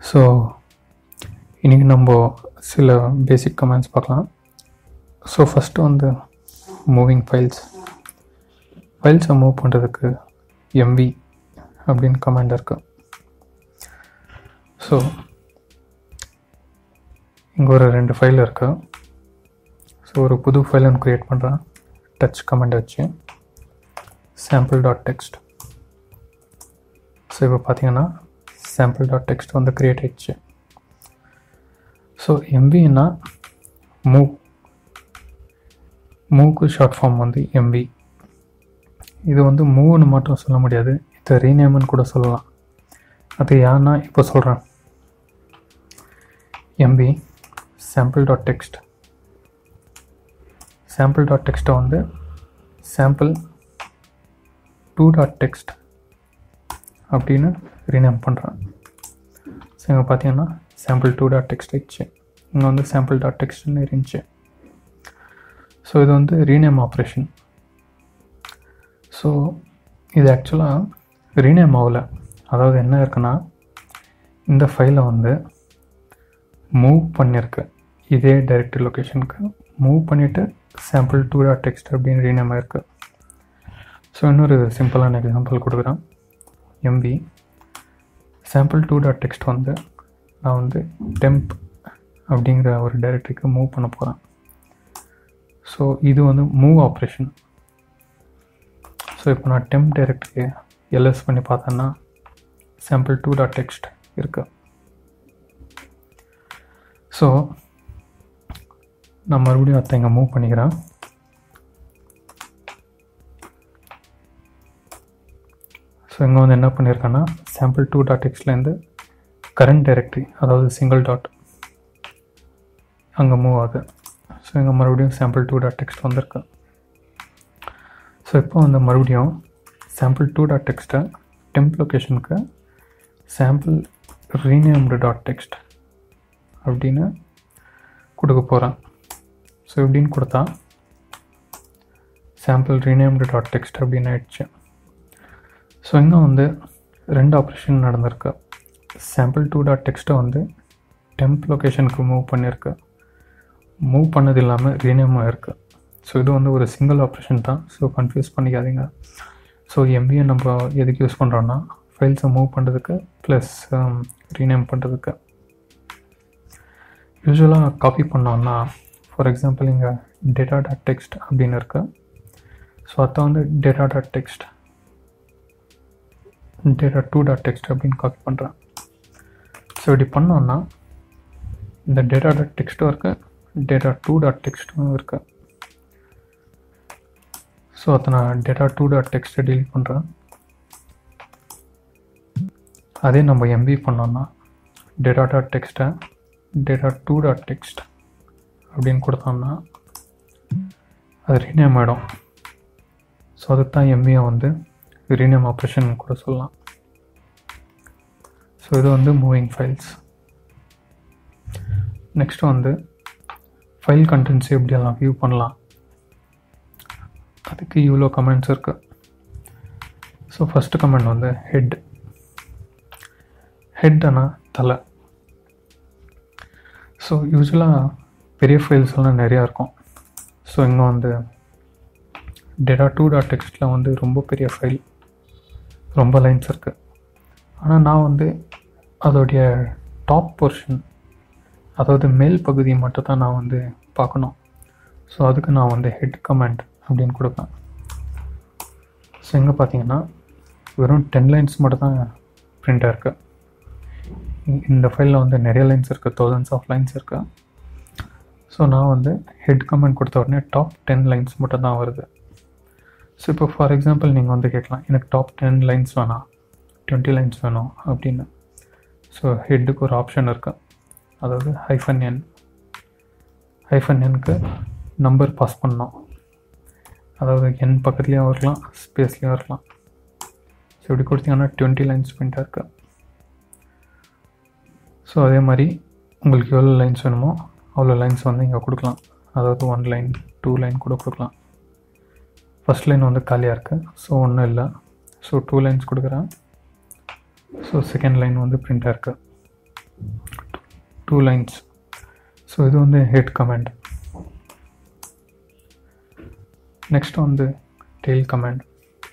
so இன்றைக்கி நம்ம சில பேசிக் கமெண்ட்ஸ் பார்க்கலாம் ஸோ ஃபஸ்ட்டு வந்து மூவிங் ஃபைல்ஸ் ஃபைல்ஸை மூவ் பண்ணுறதுக்கு எம்பி அப்படின்னு கமெண்ட் இருக்கு ஸோ இங்கே ஒரு ரெண்டு ஃபைல் இருக்கு ஸோ ஒரு புது ஃபைல் ஒன்று க்ரியேட் பண்ணுறேன் டச் கமெண்ட் வச்சு சாம்பிள் டாட் டெக்ஸ்ட் ஸோ இப்போ பார்த்தீங்கன்னா சாம்பிள் டாட் டெக்ஸ்ட் வந்து க்ரியேட் ஆயிடுச்சு ஸோ எம்பின்னா மூவ் மூவ்க்கு ஷார்ட் ஃபார்ம் வந்து எம்பி இது வந்து மூவ்னு மட்டும் சொல்ல முடியாது இதை ரீநேம்னு கூட சொல்லலாம் அது ஏன்னா இப்போ சொல்கிறேன் MV sample dot text sample dot டெக்ஸ்ட்டை வந்து சாம்பிள் டூ டாட் டெக்ஸ்ட் அப்படின்னு ரீநேம் பண்ணுறேன் ஸோ இங்கே பார்த்தீங்கன்னா சாம்பிள் டூ டாட் டெக்ஸ்ட் ஆயிடுச்சு இங்கே வந்து சாம்பிள் டாட் டெக்ஸ்ட்னு இருந்துச்சு ஸோ இது வந்து ரீநேம் ஆப்ரேஷன் ஸோ இது ஆக்சுவலாக ரீநேம் ஆகல அதாவது என்ன இருக்குன்னா இந்த ஃபைலை வந்து மூவ் பண்ணியிருக்கு இதே டைரக்டரி லொக்கேஷனுக்கு மூவ் பண்ணிவிட்டு சாம்பிள் டூ டாட் டெக்ஸ்ட் அப்படின்னு ரீநேம் ஆயிருக்கு ஸோ இன்னொரு சிம்பிளான எக்ஸாம்பிள் கொடுக்குறேன் MV sample two dot text வந்து நான் வந்து டெம்ப் அப்படிங்கிற ஒரு டைரக்டரிக்கு மூவ் பண்ண போகிறேன் ஸோ இது வந்து மூவ் ஆப்ரேஷன் ஸோ இப்போ நான் டெம்ப் டைரக்டரிக்கு எல்எஸ் பண்ணி பார்த்தேன்னா சாம்பிள் டூ டாட் டெக்ஸ்ட் இருக்கு ஸோ நான் மறுபடியும் அதை இங்கே மூவ் பண்ணிக்கிறேன் ஸோ இங்கே வந்து என்ன பண்ணியிருக்கேன்னா சாம்பிள் டூ டாட் எக்ஸ்லேருந்து கரண்ட் டைரக்டரி அதாவது சிங்கிள் டாட் அங்கே மூவ் ஆகுது ஸோ இங்கே மறுபடியும் சாம்பிள் டூ டாட் டெக்ஸ்ட் வந்திருக்கு ஸோ இப்போ வந்து மறுபடியும் சாம்பிள் டூ டாட் டெக்ஸ்ட்டை டெம்ப் லொக்கேஷனுக்கு சாம்பிள் ரீநேம்டு டாட் டெக்ஸ்ட் அப்படின்னு கொடுக்க போகிறேன் ஸோ இப்படின்னு கொடுத்தா சாம்பிள் ரீநேம்டு டாட் டெக்ஸ்ட் அப்படின்னு ஆயிடுச்சு ஸோ இங்கே வந்து ரெண்டு ஆப்ரேஷன் நடந்திருக்கு சாம்பிள் டூ டாட் டெக்ஸ்ட்டை வந்து டெம்ப் லொக்கேஷனுக்கு மூவ் பண்ணியிருக்கு மூவ் பண்ணது இல்லாமல் ரீநேமாக இருக்குது ஸோ இது வந்து ஒரு சிங்கிள் ஆப்ரேஷன் தான் ஸோ கன்ஃபியூஸ் பண்ணிக்காதீங்க ஸோ எம்பியை நம்ம எதுக்கு யூஸ் பண்ணுறோன்னா ஃபைல்ஸை மூவ் பண்ணுறதுக்கு ப்ளஸ் ரீநேம் பண்ணுறதுக்கு யூஸ்வலாக காப்பி பண்ணோன்னா ஃபார் எக்ஸாம்பிள் இங்கே டேட்டா டாட் டெக்ஸ்ட் அப்படின்னு இருக்கு ஸோ அதை வந்து data dot text data two dot text அப்படின்னு காப்பி பண்ணுறேன் ஸோ இப்படி பண்ணோன்னா இந்த டேட்டா டாட் டெக்ஸ்ட்டும் இருக்குது டேட்டா டூ டாட் டெக்ஸ்ட்டும் இருக்குது ஸோ அதை நான் டேட்டா டூ டாட் டெக்ஸ்ட்டை டீல் பண்ணுறேன் அதே நம்ம எம்பி பண்ணோன்னா டேட்டா டாட் டெக்ஸ்ட்டை டேட்டா டூ டாட் டெக்ஸ்ட் அப்படின்னு கொடுத்தோம்னா அது ரீநேம் ஆகிடும் ஸோ அதுக்கு தான் எம்பியை வந்து ரீநேம் ஆப்ரேஷன் கூட சொல்லலாம் ஸோ இது வந்து மூவிங் ஃபைல்ஸ் நெக்ஸ்ட் வந்து ஃபைல் கண்டென்ட்ஸ் எப்படியெல்லாம் வியூ பண்ணலாம் அதுக்கு இவ்வளோ கமெண்ட்ஸ் இருக்குது ஸோ ஃபஸ்ட்டு கமெண்ட் வந்து ஹெட் ஹெட்னா தலை ஸோ யூஸ்வலாக பெரிய ஃபைல்ஸ் எல்லாம் நிறையா இருக்கும் ஸோ இங்கே வந்து டேட்டா டூ டாட் டெக்ஸ்ட்டில் வந்து ரொம்ப பெரிய ஃபைல் ரொம்ப லைன்ஸ் இருக்குது ஆனால் நான் வந்து அதோடைய டாப் போர்ஷன் அதாவது மேல் பகுதி மட்டும் தான் நான் வந்து பார்க்கணும் ஸோ அதுக்கு நான் வந்து ஹெட் கமெண்ட் அப்படின்னு கொடுப்பேன் ஸோ இங்கே பார்த்தீங்கன்னா வெறும் டென் லைன்ஸ் மட்டும் தான் பிரிண்டாக இருக்குது இந்த ஃபைலில் வந்து நிறைய லைன்ஸ் இருக்குது தௌசண்ட்ஸ் ஆஃப் லைன்ஸ் இருக்குது ஸோ நான் வந்து ஹெட் கமெண்ட் கொடுத்த உடனே டாப் டென் லைன்ஸ் மட்டும் தான் வருது ஸோ இப்போ ஃபார் எக்ஸாம்பிள் நீங்கள் வந்து கேட்கலாம் எனக்கு டாப் டென் லைன்ஸ் வேணாம் டுவெண்ட்டி லைன்ஸ் வேணும் அப்படின்னு ஸோ ஹெட்டுக்கு ஒரு ஆப்ஷன் இருக்குது அதாவது ஹைஃபன் என் ஹைஃபன் எனுக்கு நம்பர் பாஸ் பண்ணோம் அதாவது என் பக்கத்துலேயும் இருக்கலாம் ஸ்பேஸ்லேயும் இருக்கலாம் ஸோ இப்படி கொடுத்தீங்கன்னா டுவெண்ட்டி லைன்ஸ் பிரிண்டாக இருக்குது ஸோ அதே மாதிரி உங்களுக்கு எவ்வளோ லைன்ஸ் வேணுமோ அவ்வளோ லைன்ஸ் வந்து இங்கே கொடுக்கலாம் அதாவது ஒன் லைன் டூ லைன் கூட கொடுக்கலாம் ஃபஸ்ட் லைன் வந்து காலியாக இருக்குது ஸோ ஒன்றும் இல்லை ஸோ டூ லைன்ஸ் கொடுக்குறேன் ஸோ செகண்ட் லைன் வந்து பிரிண்டாக இருக்குது டூ லைன்ஸ் ஸோ இது வந்து ஹெட் கமெண்ட் நெக்ஸ்ட் வந்து டெய்ல் கமெண்ட்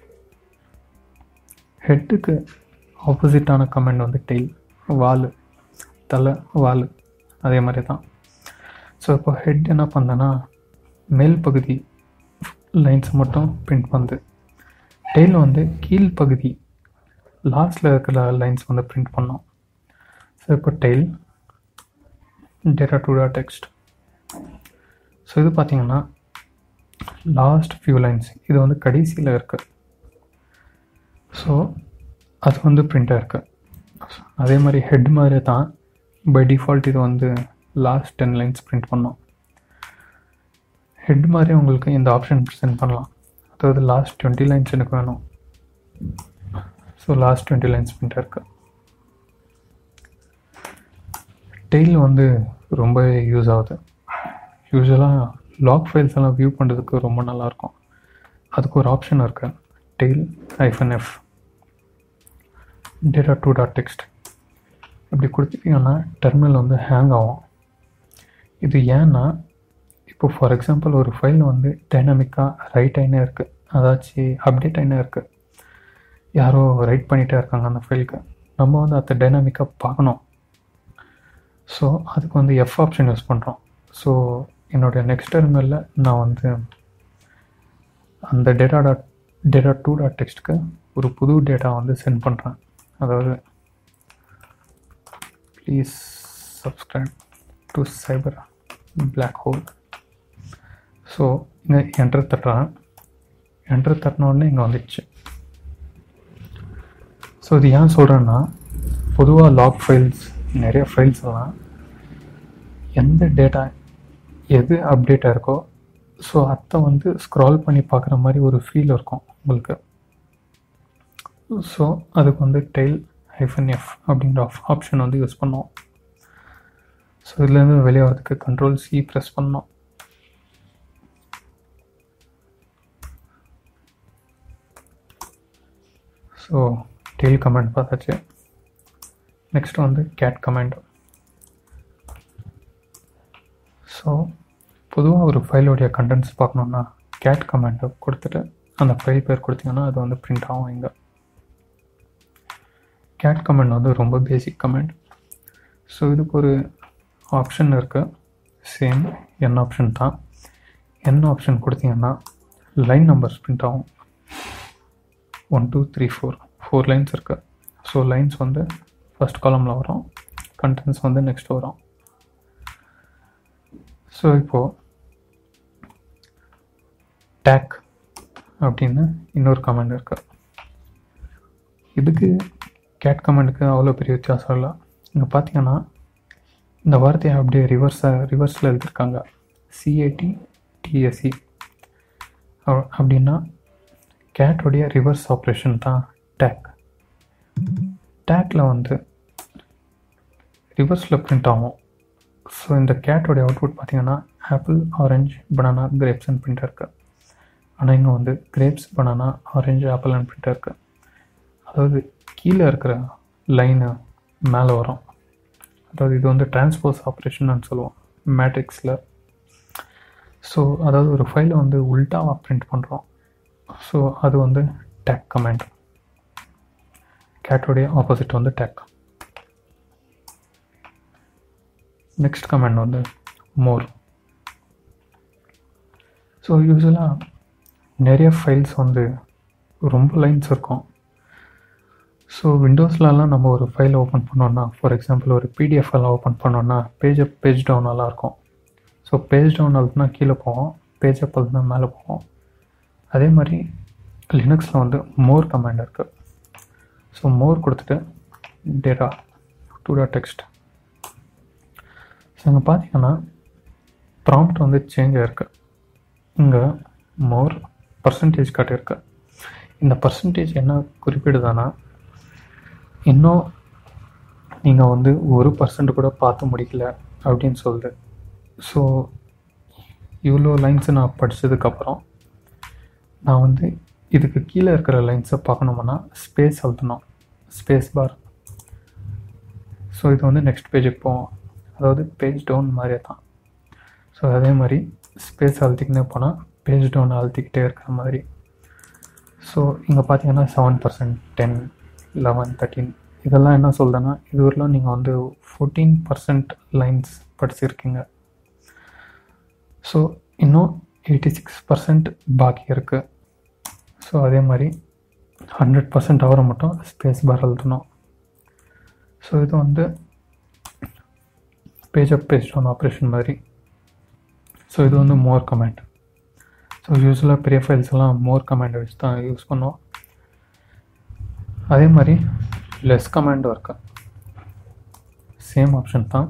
ஹெட்டுக்கு ஆப்போசிட்டான கமெண்ட் வந்து டெய்ல் வால் தலை வால் அதே மாதிரி தான் ஸோ இப்போ ஹெட் என்ன பண்ணேன்னா மேல் பகுதி லைன்ஸ் மட்டும் பிரிண்ட் பண்ணுது டெய்ல் வந்து கீழ் பகுதி லாஸ்ட்டில் இருக்கிற லைன்ஸ் வந்து பிரிண்ட் பண்ணோம் ஸோ இப்போ tail data two dot text so இது பார்த்தீங்கன்னா லாஸ்ட் ஃபியூ லைன்ஸ் இது வந்து கடைசியில் இருக்குது ஸோ அது வந்து பிரிண்டாக இருக்குது அதே மாதிரி ஹெட் மாதிரி தான் பை டிஃபால்ட் இது வந்து லாஸ்ட் டென் லைன்ஸ் பிரிண்ட் பண்ணோம் ஹெட் மாதிரி உங்களுக்கு இந்த ஆப்ஷன் சென்ட் பண்ணலாம் அதாவது லாஸ்ட் டுவெண்ட்டி லைன்ஸ் எனக்கு வேணும் ஸோ லாஸ்ட் டுவெண்ட்டி லைன்ஸ் பிரிண்டாக இருக்குது டெய்ல் வந்து ரொம்ப யூஸ் ஆகுது யூஸ்வலாக லாக் ஃபைல்ஸ் எல்லாம் வியூ பண்ணுறதுக்கு ரொம்ப நல்லாயிருக்கும் அதுக்கு ஒரு ஆப்ஷன் இருக்கு tail hyphen F data two dot text இப்படி கொடுத்துட்டீங்கன்னா டெர்மினல் வந்து ஹேங் ஆகும் இது ஏன்னா இப்போ ஃபார் எக்ஸாம்பிள் ஒரு ஃபைல் வந்து டைனமிக்காக ரைட் ஆகினே இருக்குது அதாச்சும் அப்டேட் ஆகினே இருக்குது யாரோ ரைட் பண்ணிகிட்டே இருக்காங்க அந்த ஃபைலுக்கு நம்ம வந்து அதை டைனாமிக்காக பார்க்கணும் ஸோ அதுக்கு வந்து எஃப் ஆப்ஷன் யூஸ் பண்ணுறோம் ஸோ என்னுடைய நெக்ஸ்ட் டெர்மினலில் நான் வந்து அந்த data dot data two dot டெக்ஸ்ட்டுக்கு ஒரு புது டேட்டா வந்து சென்ட் பண்ணுறேன் அதாவது please subscribe to Cyber Black Hole so இங்கே என்டர் தட்டுறேன் என்டர் தட்டினோடனே இங்கே வந்துடுச்சு ஸோ இது ஏன் சொல்கிறேன்னா பொதுவாக லாக் ஃபைல்ஸ் நிறைய ஃபைல்ஸ் எல்லாம் எந்த டேட்டா எது அப்டேட்டாக இருக்கோ ஸோ அதை வந்து ஸ்க்ரால் பண்ணி பார்க்குற மாதிரி ஒரு ஃபீல் இருக்கும் உங்களுக்கு ஸோ அதுக்கு வந்து டெய்ல் ஹைஃபன் எஃப் அப்படிங்கிற ஆப்ஷன் வந்து யூஸ் பண்ணோம் ஸோ இதுலேருந்து வெளியே வரதுக்கு கண்ட்ரோல் சி ப்ரெஸ் பண்ணோம் ஸோ டெய்ல் கமெண்ட் பார்த்தாச்சு நெக்ஸ்ட் வந்து கேட் கமெண்ட் ஸோ பொதுவாக ஒரு ஃபைலோடைய கண்டென்ட்ஸ் பார்க்கணுன்னா கேட் கமெண்ட்டை கொடுத்துட்டு அந்த ஃபைல் பேர் கொடுத்தீங்கன்னா அது வந்து பிரிண்ட் ஆகும் இங்கே கேட் கமெண்ட் வந்து ரொம்ப பேசிக் கமெண்ட் ஸோ இதுக்கு ஒரு ஆப்ஷன் இருக்குது சேம் என் ஆப்ஷன் தான் என் ஆப்ஷன் கொடுத்தீங்கன்னா லைன் நம்பர்ஸ் பிரிண்ட் ஆகும் one two three four four lines இருக்குது ஸோ லைன்ஸ் வந்து ஃபஸ்ட் காலமில் வரும் கண்டென்ட்ஸ் வந்து நெக்ஸ்ட் வரும் ஸோ இப்போது டேக் அப்படின்னு இன்னொரு கமெண்ட் இருக்கு இதுக்கு கேட் கமெண்ட்டுக்கு அவ்வளோ பெரிய வித்தியாசம் இல்லை இங்கே பார்த்தீங்கன்னா இந்த வார்த்தையை அப்படியே ரிவர்ஸாக ரிவர்ஸில் எழுதியிருக்காங்க சிஏடி டிஎஸ்சி அப்படின்னா கேட்டோடைய ரிவர்ஸ் ஆப்ரேஷன் தான் டேக் டேக்கில் வந்து ரிவர்ஸில் பிரிண்ட் ஆகும் ஸோ இந்த கேட்டோடைய அவுட்புட் பார்த்தீங்கன்னா ஆப்பிள் ஆரஞ்சு பனானா கிரேப்ஸ்ன்னு பிரிண்ட் இருக்கு ஆனால் இங்கே வந்து grapes banana orange apple and print இருக்கு அதாவது கீழே இருக்கிற லைனு மேலே வரும் அதாவது இது வந்து டிரான்ஸ்போஸ் ஆப்ரேஷன் சொல்லுவோம் மேட்ரிக்ஸில் ஸோ அதாவது ஒரு ஃபைலை வந்து உல்ட்டாவாக பிரிண்ட் பண்ணுறோம் ஸோ அது வந்து டேக் கமெண்ட் கேட்டோடைய ஆப்போசிட் வந்து டேக் நெக்ஸ்ட் கமெண்ட் வந்து மோர் ஸோ யூஸ்வலாக நிறைய ஃபைல்ஸ் வந்து ரொம்ப லைன்ஸ் இருக்கும் ஸோ விண்டோஸ்லலாம் நம்ம ஒரு ஃபைல் ஓப்பன் பண்ணோன்னா ஃபார் எக்ஸாம்பிள் ஒரு பிடிஎஃப் எல்லாம் ஓப்பன் பண்ணோன்னா பேஜ் அப் பேஜ் டவுன் எல்லாம் இருக்கும் ஸோ பேஜ் டவுன் அழுத்தினா கீழே போவோம் பேஜ் அப் அழுத்தினா மேலே போவோம் அதே மாதிரி லினக்ஸில் வந்து மோர் கமாண்ட் இருக்குது ஸோ மோர் கொடுத்துட்டு data two dot text so இங்கே பார்த்தீங்கன்னா ப்ராம்ப்ட் வந்து சேஞ்ச் ஆகிருக்கு இங்கே மோர் பர்சன்டேஜ் காட்டியிருக்கு இந்த பர்சன்டேஜ் என்ன குறிப்பிடுதானா இன்னும் நீங்கள் வந்து ஒரு பர்சன்ட் கூட பார்த்து முடிக்கல அப்படின்னு சொல்லுது ஸோ இவ்வளோ லைன்ஸை நான் படித்ததுக்கப்புறம் நான் வந்து இதுக்கு கீழே இருக்கிற லைன்ஸை பார்க்கணுமுன்னா ஸ்பேஸ் அழுத்தணும் ஸ்பேஸ் பார் ஸோ இது வந்து நெக்ஸ்ட் பேஜுக்கு போவோம் அதாவது பேஜ் டவுன் மாதிரியே தான் ஸோ அதே மாதிரி ஸ்பேஸ் அழுத்திக்கினே போனால் பேஜ் டவுன் அழுத்திக்கிட்டே இருக்கிற மாதிரி ஸோ இங்கே பார்த்தீங்கன்னா seven percent ten eleven thirteen இதெல்லாம் என்ன சொல்கிறேன்னா இது வரலாம் நீங்கள் வந்து ஃபோர்டீன் பர்சன்ட் லைன்ஸ் படிச்சிருக்கீங்க ஸோ இன்னும் எயிட்டி சிக்ஸ் பர்சன்ட் பாக்கி இருக்குது ஸோ அதே மாதிரி ஹண்ட்ரட் பர்சன்ட் அவரை மட்டும் ஸ்பேஸ் பார் எழுதணும் ஸோ இது வந்து page up page down operation மாதிரி ஸோ இது வந்து மோர் கமெண்ட் ஸோ யூஸ்வலாக பெரிய ஃபைல்ஸ் எல்லாம் மோர் கமெண்ட் வச்சு தான் யூஸ் பண்ணுவோம் அதே மாதிரி லெஸ் கமாண்டும் இருக்கு சேம் ஆப்ஷன் தான்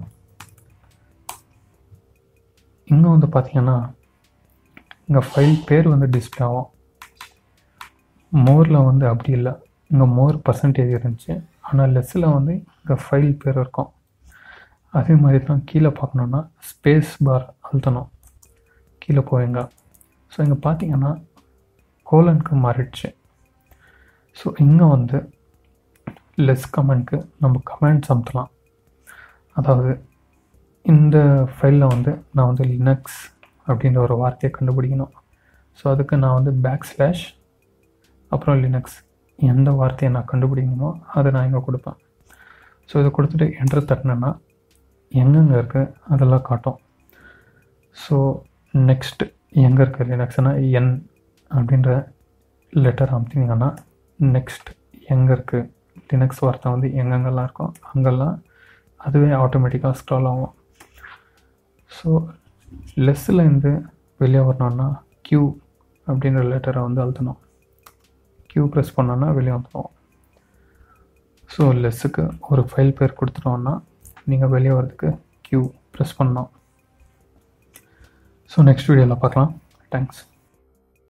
இங்கே வந்து பார்த்தீங்கன்னா இங்கே ஃபைல் பேர் வந்து டிஸ்பிளே ஆகும் மோரில் வந்து அப்படி இல்லை இங்கே மோர் பர்சன்டேஜ் இருந்துச்சு ஆனால் லெஸ்ஸில் வந்து இங்கே ஃபைல் பேர் இருக்கும் அதே மாதிரி தான் கீழே பார்க்கணுன்னா ஸ்பேஸ் பார் அழுத்தணும் கீழே போவீங்க ஸோ இங்கே பார்த்தீங்கன்னா கோலனுக்கு மாறிடுச்சு ஸோ இங்கே வந்து லெஸ் கமெண்ட்க்கு நம்ம கமெண்ட்ஸ் அமுத்தலாம் அதாவது இந்த ஃபைலில் வந்து நான் வந்து லினக்ஸ் அப்படின்ற ஒரு வார்த்தையை கண்டுபிடிக்கணும் ஸோ அதுக்கு நான் வந்து பேக் ஸ்லாஷ் அப்புறம் லினக்ஸ் எந்த வார்த்தையை நான் கண்டுபிடிக்கணுமோ அதை நான் இங்கே கொடுப்பேன் ஸோ இதை கொடுத்துட்டு என்டர் தட்டினேன்னா எங்கெங்கே இருக்குது அதெல்லாம் காட்டும் ஸோ நெக்ஸ்ட் எங்கே இருக்குது லினக்ஸ்னால் என் அப்படின்ற லெட்டர் அமுத்தினீங்கன்னா நெக்ஸ்ட் எங்கே இருக்குது லினக்ஸ் வார்த்தை வந்து எங்கெங்கெல்லாம் இருக்கும் அங்கெல்லாம் அதுவே ஆட்டோமேட்டிக்காக ஸ்க்ரால் ஆகும் ஸோ லெஸ்ஸில் இருந்து வெளியே வரணும்னா க்யூ அப்படின்ற லெட்டரை வந்து அழுத்தணும் க்யூ ப்ரெஸ் பண்ணோன்னா வெளியே வந்துடும் ஸோ லெஸ்ஸுக்கு ஒரு ஃபைல் பேர் கொடுத்துட்டோம்னா நீங்கள் வெளியே வரதுக்கு க்யூ ப்ரெஸ் பண்ணணும் ஸோ நெக்ஸ்ட் வீடியோவில் பார்க்கலாம் தேங்க்ஸ்